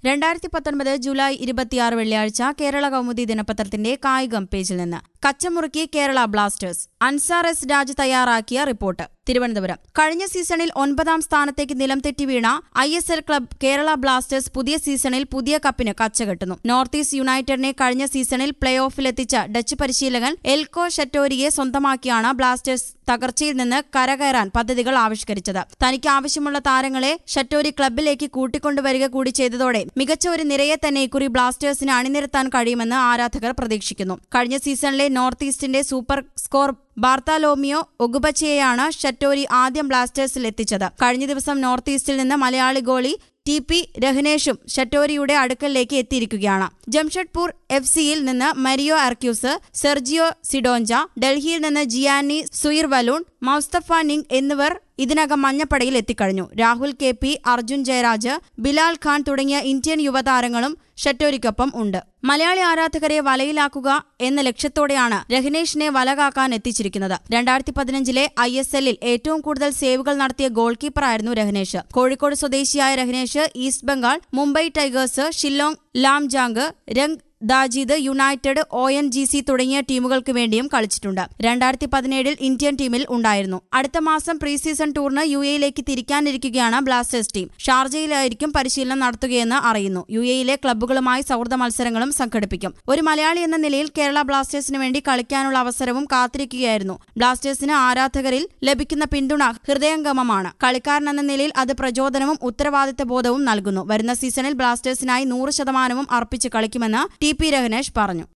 രണ്ടായിരത്തി പത്തൊൻപത് ജൂലൈ ഇരുപത്തിയാറ് വെള്ളിയാഴ്ച കേരള കൗമുദി ദിനപത്രത്തിന്റെ കായികം പേജിൽ നിന്ന് കച്ചമുറുക്കി കേരള ബ്ലാസ്റ്റേഴ്സ് അൻസാർ എസ് രാജ് തയ്യാറാക്കിയ റിപ്പോർട്ട് തിരുവനന്തപുരം കഴിഞ്ഞ സീസണിൽ ഒൻപതാം സ്ഥാനത്തേക്ക് നിലം തെറ്റി വീണ I S L club Kerala Blasters പുതിയ സീസണിൽ പുതിയ കപ്പിന് കച്ചകെട്ടുന്നു നോർത്ത് ഈസ്റ്റ് യുണൈറ്റഡിനെ കഴിഞ്ഞ സീസണിൽ പ്ലേ ഓഫിലെത്തിച്ച ഡച്ച് പരിശീലകൻ എൽകോ ഷറ്റോരിയെ സ്വന്തമാക്കിയാണ് ബ്ലാസ്റ്റേഴ്സ് തകർച്ചയിൽ നിന്ന് കരകയറാൻ പദ്ധതികൾ ആവിഷ്കരിച്ചത് തനിക്ക് ആവശ്യമുള്ള താരങ്ങളെ ഷറ്റോരി ക്ലബിലേക്ക് കൂട്ടിക്കൊണ്ടുവരിക കൂടി ചെയ്തതോടെ മികച്ച ഒരു നിരയെ തന്നെ ഇക്കുറി ബ്ലാസ്റ്റേഴ്സിന് അണിനിരത്താൻ കഴിയുമെന്ന് ആരാധകർ പ്രതീക്ഷിക്കുന്നു കഴിഞ്ഞ സീസണിലെ നോർത്ത് ഈസ്റ്റിന്റെ സൂപ്പർ സ്കോർ ബാർത്താലോമിയോ ഒഗുബച്ചയെയാണ് ഷറ്റോരി ആദ്യം ബ്ലാസ്റ്റേഴ്സിൽ എത്തിച്ചത് കഴിഞ്ഞ ദിവസം നോർത്ത് ഈസ്റ്റിൽ നിന്ന് മലയാളി ഗോളി ടി പി രഹ്നേഷും ഷറ്റോരിയുടെ അടുക്കലിലേക്ക് എത്തിയിരിക്കുകയാണ് ജംഷഡ്പൂർ എഫ് സിയിൽ നിന്ന് മരിയോ അർക്യൂസ് സെർജിയോ സിഡോഞ്ച ഡൽഹിയിൽ നിന്ന് ജിയാനി സുയിർ വലൂൺ മൗസ്തഫ നിങ് എന്നിവർ ഇതിനകം മഞ്ഞപ്പടയിൽ എത്തിക്കഴിഞ്ഞു രാഹുൽ കെ പി അർജുൻ ജയരാജ് ബിലാൽ ഖാൻ തുടങ്ങിയ ഇന്ത്യൻ യുവതാരങ്ങളും ഷറ്റോരിക്കൊപ്പം ഉണ്ട് മലയാളി ആരാധകരെ വലയിലാക്കുക എന്ന ലക്ഷ്യത്തോടെയാണ് രഹ്നേഷിനെ വലകാക്കാൻ എത്തിച്ചിരിക്കുന്നത് രണ്ടായിരത്തി പതിനഞ്ചിലെ ഐ എസ് എല്ലിൽ ഏറ്റവും കൂടുതൽ സേവുകൾ നടത്തിയ ഗോൾ കീപ്പറായിരുന്നു രഹ്നേഷ് കോഴിക്കോട് സ്വദേശിയായ Rahnesh east Bengal Mumbai tigers Shillong Lajong Rangdajied united O N G C തുടങ്ങിയ ടീമുകൾക്ക് വേണ്ടിയും കളിച്ചിട്ടുണ്ട് രണ്ടായിരത്തി പതിനേഴിൽ ഇന്ത്യൻ ടീമിൽ ഉണ്ടായിരുന്നു അടുത്ത മാസം പ്രീ സീസൺ ടൂറിന് യു എയിലേക്ക് തിരിക്കാനിരിക്കുകയാണ് ബ്ലാസ്റ്റേഴ്സ് ടീം ഷാർജയിലായിരിക്കും പരിശീലനം നടത്തുകയെന്ന് അറിയുന്നു യു എയിലെ ക്ലബ്ബുകളുമായി സൗഹൃദ മത്സരങ്ങളും സംഘടിപ്പിക്കും ഒരു മലയാളി എന്ന നിലയിൽ കേരള ബ്ലാസ്റ്റേഴ്സിന് വേണ്ടി കളിക്കാനുള്ള അവസരവും കാത്തിരിക്കുകയായിരുന്നു ബ്ലാസ്റ്റേഴ്സിന് ആരാധകരിൽ ലഭിക്കുന്ന പിന്തുണ ഹൃദയംഗമമാണ് കളിക്കാരൻ എന്ന നിലയിൽ അത് പ്രചോദനവും ഉത്തരവാദിത്ത ബോധവും നൽകുന്നു വരുന്ന സീസണിൽ ബ്ലാസ്റ്റേഴ്സിനായി നൂറ് ശതമാനവും അർപ്പിച്ച് കളിക്കുമെന്ന് ടി പി രഹ്നേഷ് പറഞ്ഞു